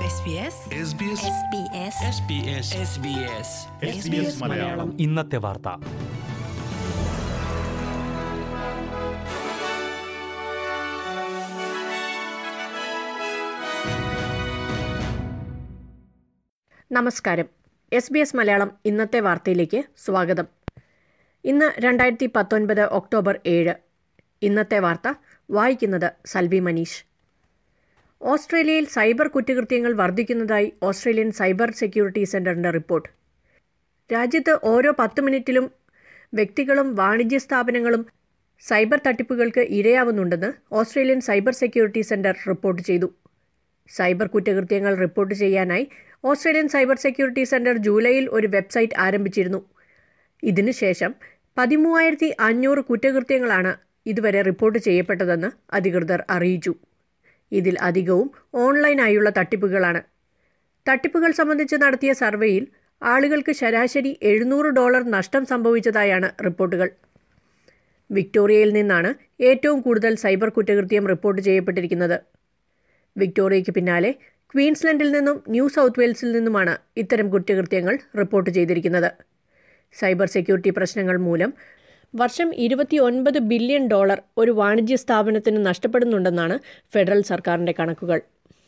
SBS SBS SBS SBS SBS Malayalam ഇന്നത്തെ വാർത്ത നമസ്കാരം എസ് ബി എസ് മലയാളം ഇന്നത്തെ വാർത്തയിലേക്ക് സ്വാഗതം ഇന്ന് രണ്ടായിരത്തി പത്തൊൻപത് ഒക്ടോബർ ഏഴ് ഇന്നത്തെ വാർത്ത വായിക്കുന്നത് സൽവി മനീഷ് ഓസ്ട്രേലിയയിൽ സൈബർ കുറ്റകൃത്യങ്ങൾ വർദ്ധിക്കുന്നതായി ഓസ്ട്രേലിയൻ സൈബർ സെക്യൂരിറ്റി സെന്ററിന്റെ റിപ്പോർട്ട് രാജ്യത്ത് ഓരോ പത്ത് മിനിറ്റിലും വ്യക്തികളും വാണിജ്യ സ്ഥാപനങ്ങളും സൈബർ തട്ടിപ്പുകൾക്ക് ഇരയാവുന്നുണ്ടെന്ന് Australian cyber security centre report ചെയ്തു സൈബർ കുറ്റകൃത്യങ്ങൾ റിപ്പോർട്ട് ചെയ്യാനായി ഓസ്ട്രേലിയൻ സൈബർ സെക്യൂരിറ്റി സെന്റർ ജൂലൈയിൽ ഒരു വെബ്സൈറ്റ് ആരംഭിച്ചിരുന്നു ഇതിനുശേഷം പതിമൂവായിരത്തി അഞ്ഞൂറ് കുറ്റകൃത്യങ്ങളാണ് ഇതുവരെ റിപ്പോർട്ട് ചെയ്യപ്പെട്ടതെന്ന് അധികൃതർ അറിയിച്ചു ഇതിൽ അധികവും ഓൺലൈനായുള്ള തട്ടിപ്പുകളാണ് തട്ടിപ്പുകൾ സംബന്ധിച്ച് നടത്തിയ സർവേയിൽ ആളുകൾക്ക് ശരാശരി എഴുന്നൂറ് ഡോളർ നഷ്ടം സംഭവിച്ചതായാണ് റിപ്പോർട്ടുകൾ വിക്ടോറിയയിൽ നിന്നാണ് ഏറ്റവും കൂടുതൽ സൈബർ കുറ്റകൃത്യം റിപ്പോർട്ട് ചെയ്യപ്പെട്ടിരിക്കുന്നത് വിക്ടോറിയയ്ക്ക് പിന്നാലെ ക്വീൻസ്ലൻഡിൽ നിന്നും ന്യൂ സൗത്ത് വെയിൽസിൽ നിന്നുമാണ് ഇത്തരം കുറ്റകൃത്യങ്ങൾ റിപ്പോർട്ട് ചെയ്തിരിക്കുന്നത് സൈബർ സെക്യൂരിറ്റി പ്രശ്നങ്ങൾ മൂലം വർഷം ഇരുപത്തിയൊൻപത് ബില്യൺ ഡോളർ ഒരു വാണിജ്യ സ്ഥാപനത്തിന് നഷ്ടപ്പെടുന്നുണ്ടെന്നാണ് ഫെഡറൽ സർക്കാരിന്റെ കണക്കുകൾ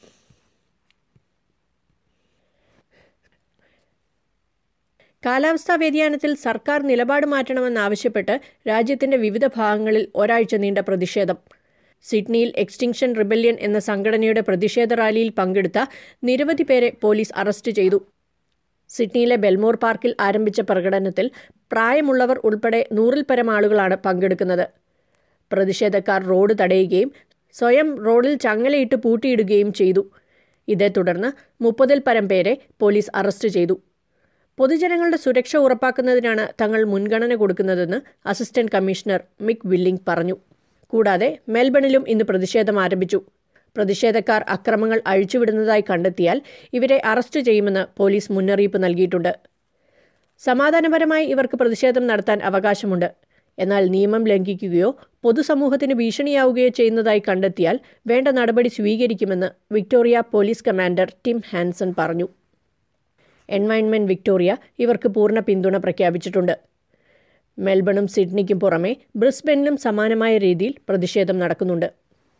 കാലാവസ്ഥാ വ്യതിയാനത്തിൽ സർക്കാർ നിലപാട് മാറ്റണമെന്നാവശ്യപ്പെട്ട് രാജ്യത്തിന്റെ വിവിധ ഭാഗങ്ങളിൽ ഒരാഴ്ച നീണ്ട പ്രതിഷേധം സിഡ്നിയിൽ എക്സ്റ്റിങ്ഷൻ റിബല്യൻ എന്ന സംഘടനയുടെ പ്രതിഷേധ റാലിയിൽ പങ്കെടുത്ത നിരവധി പേരെ പോലീസ് അറസ്റ്റ് ചെയ്തു സിഡ്നിയിലെ ബെൽമോർ പാർക്കിൽ ആരംഭിച്ച പ്രകടനത്തിൽ പ്രായമുള്ളവർ ഉൾപ്പെടെ നൂറിൽ പരം ആളുകളാണ് പങ്കെടുക്കുന്നത് പ്രതിഷേധക്കാർ റോഡ് തടയുകയും സ്വയം റോഡിൽ ചങ്ങലയിട്ട് പൂട്ടിയിടുകയും ചെയ്തു ഇതേ തുടർന്ന് മുപ്പതിൽ പരം പേരെ പോലീസ് അറസ്റ്റ് ചെയ്തു പൊതുജനങ്ങളുടെ സുരക്ഷ ഉറപ്പാക്കുന്നതിനാണ് തങ്ങൾ മുൻഗണന കൊടുക്കുന്നതെന്ന് അസിസ്റ്റന്റ് കമ്മീഷണർ മിക് വില്ലിംഗ് പറഞ്ഞു കൂടാതെ മെൽബണിലും ഇന്ന് പ്രതിഷേധം ആരംഭിച്ചു പ്രതിഷേധക്കാർ അക്രമങ്ങൾ അഴിച്ചുവിടുന്നതായി കണ്ടെത്തിയാൽ ഇവരെ അറസ്റ്റ് ചെയ്യുമെന്ന് പോലീസ് മുന്നറിയിപ്പ് നൽകിയിട്ടുണ്ട് സമാധാനപരമായി ഇവർക്ക് പ്രതിഷേധം നടത്താൻ അവകാശമുണ്ട് എന്നാൽ നിയമം ലംഘിക്കുകയോ പൊതുസമൂഹത്തിന് ഭീഷണിയാവുകയോ ചെയ്യുന്നതായി കണ്ടെത്തിയാൽ വേണ്ട നടപടി സ്വീകരിക്കുമെന്ന് Victoria police commander Tim Hanson പറഞ്ഞു എൻവയൺമെന്റ് വിക്ടോറിയ ഇവർക്ക് പൂർണ്ണ പിന്തുണ പ്രഖ്യാപിച്ചിട്ടുണ്ട് മെൽബണും സിഡ്നിക്കും പുറമെ ബ്രിസ്ബനിലും സമാനമായ രീതിയിൽ പ്രതിഷേധം നടക്കുന്നുണ്ട്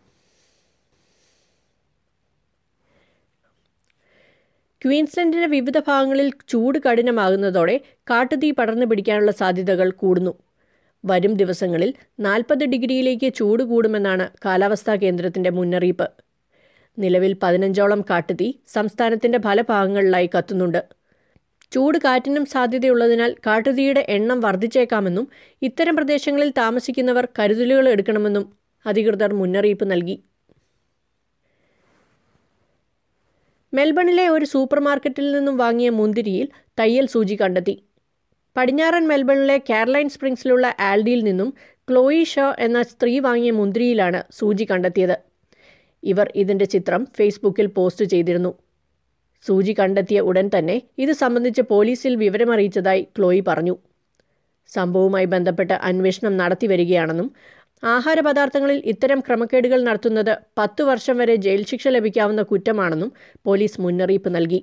ക്വീൻസ്ലൻഡിന്റെ വിവിധ ഭാഗങ്ങളിൽ ചൂട് കഠിനമാകുന്നതോടെ കാട്ടുതീ പടർന്നു പിടിക്കാനുള്ള സാധ്യതകൾ കൂടുന്നു വരും ദിവസങ്ങളിൽ നാൽപ്പത് ഡിഗ്രിയിലേക്ക് ചൂട് കൂടുമെന്നാണ് കാലാവസ്ഥാ കേന്ദ്രത്തിന്റെ മുന്നറിയിപ്പ് നിലവിൽ പതിനഞ്ചോളം കാട്ടുതീ സംസ്ഥാനത്തിന്റെ പല ഭാഗങ്ങളിലായി കത്തുന്നുണ്ട് ചൂട് കാറ്റിനും സാധ്യതയുള്ളതിനാൽ കാട്ടുതീയുടെ എണ്ണം വർദ്ധിച്ചേക്കാമെന്നും ഇത്തരം പ്രദേശങ്ങളിൽ താമസിക്കുന്നവർ കരുതലുകൾ എടുക്കണമെന്നും അധികൃതർ മുന്നറിയിപ്പ് നൽകി മെൽബണിലെ ഒരു സൂപ്പർ മാർക്കറ്റിൽ നിന്നും വാങ്ങിയ മുന്തിരിയിൽ തയ്യൽ സൂചി കണ്ടെത്തി പടിഞ്ഞാറൻ മെൽബണിലെ കാരലൈൻ സ്പ്രിങ്സിലുള്ള ആൽഡിയിൽ നിന്നും ക്ലോയി ഷോ എന്ന സ്ത്രീ വാങ്ങിയ മുന്തിരിയിലാണ് സൂചി കണ്ടെത്തിയത് ഇവർ ഇതിന്റെ ചിത്രം ഫേസ്ബുക്കിൽ പോസ്റ്റ് ചെയ്തിരുന്നു സൂചി കണ്ടെത്തിയ ഉടൻ തന്നെ ഇത് സംബന്ധിച്ച് പോലീസിൽ വിവരമറിയിച്ചതായി ക്ലോയി പറഞ്ഞു സംഭവവുമായി ബന്ധപ്പെട്ട് അന്വേഷണം നടത്തിവരികയാണെന്നും ആഹാര പദാർത്ഥങ്ങളിൽ ഇത്തരം ക്രമക്കേടുകൾ നടത്തുന്നത് പത്തു വർഷം വരെ ജയിൽ ശിക്ഷ ലഭിക്കാവുന്ന കുറ്റമാണെന്നും പോലീസ് മുന്നറിയിപ്പ് നൽകി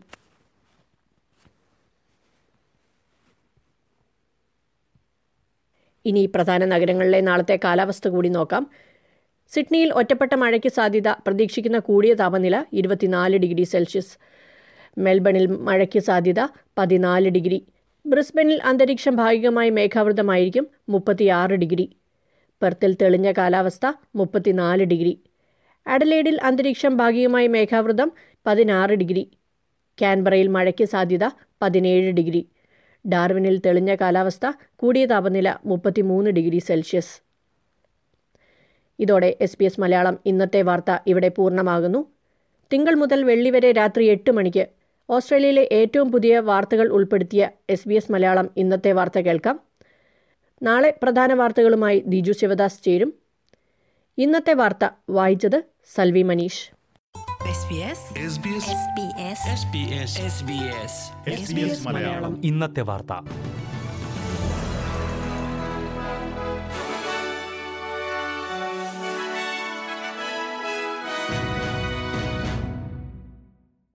ഇനി പ്രധാന നഗരങ്ങളിലെ നാളത്തെ കാലാവസ്ഥ കൂടി നോക്കാം സിഡ്നിയിൽ ഒറ്റപ്പെട്ട മഴയ്ക്ക് സാധ്യത പ്രതീക്ഷിക്കുന്ന കൂടിയ താപനില ഇരുപത്തിനാല് ഡിഗ്രി സെൽഷ്യസ് മെൽബണിൽ മഴയ്ക്ക് സാധ്യത പതിനാല് ഡിഗ്രി ബ്രിസ്ബനിൽ അന്തരീക്ഷം ഭാഗികമായി മേഘാവൃതമായിരിക്കും മുപ്പത്തിയാറ് ഡിഗ്രി പെർത്തിൽ തെളിഞ്ഞ കാലാവസ്ഥ മുപ്പത്തിനാല് ഡിഗ്രി അഡലേഡിൽ അന്തരീക്ഷം ഭാഗികമായി മേഘാവൃതം പതിനാറ് ഡിഗ്രി കാൻബറയിൽ മഴയ്ക്ക് സാധ്യത പതിനേഴ് ഡിഗ്രി ഡാർവിനിൽ തെളിഞ്ഞ കാലാവസ്ഥ കൂടിയ താപനില മുപ്പത്തിമൂന്ന് ഡിഗ്രി സെൽഷ്യസ് ഇതോടെ എസ് ബി എസ് മലയാളം ഇന്നത്തെ വാർത്ത ഇവിടെ പൂർണ്ണമാകുന്നു തിങ്കൾ മുതൽ വെള്ളി വരെ രാത്രി എട്ട് മണിക്ക് ഓസ്ട്രേലിയയിലെ ഏറ്റവും പുതിയ വാർത്തകൾ ഉൾപ്പെടുത്തിയ എസ് ബി എസ് മലയാളം ഇന്നത്തെ വാർത്ത കേൾക്കാം നാളെ പ്രധാന വാർത്തകളുമായി ദിജു ശിവദാസ് ചേരും ഇന്നത്തെ വാർത്ത വായിച്ചത് Salvi Manish SBS SBS SBS SBS SBS Malayalam ഇന്നത്തെ വാർത്ത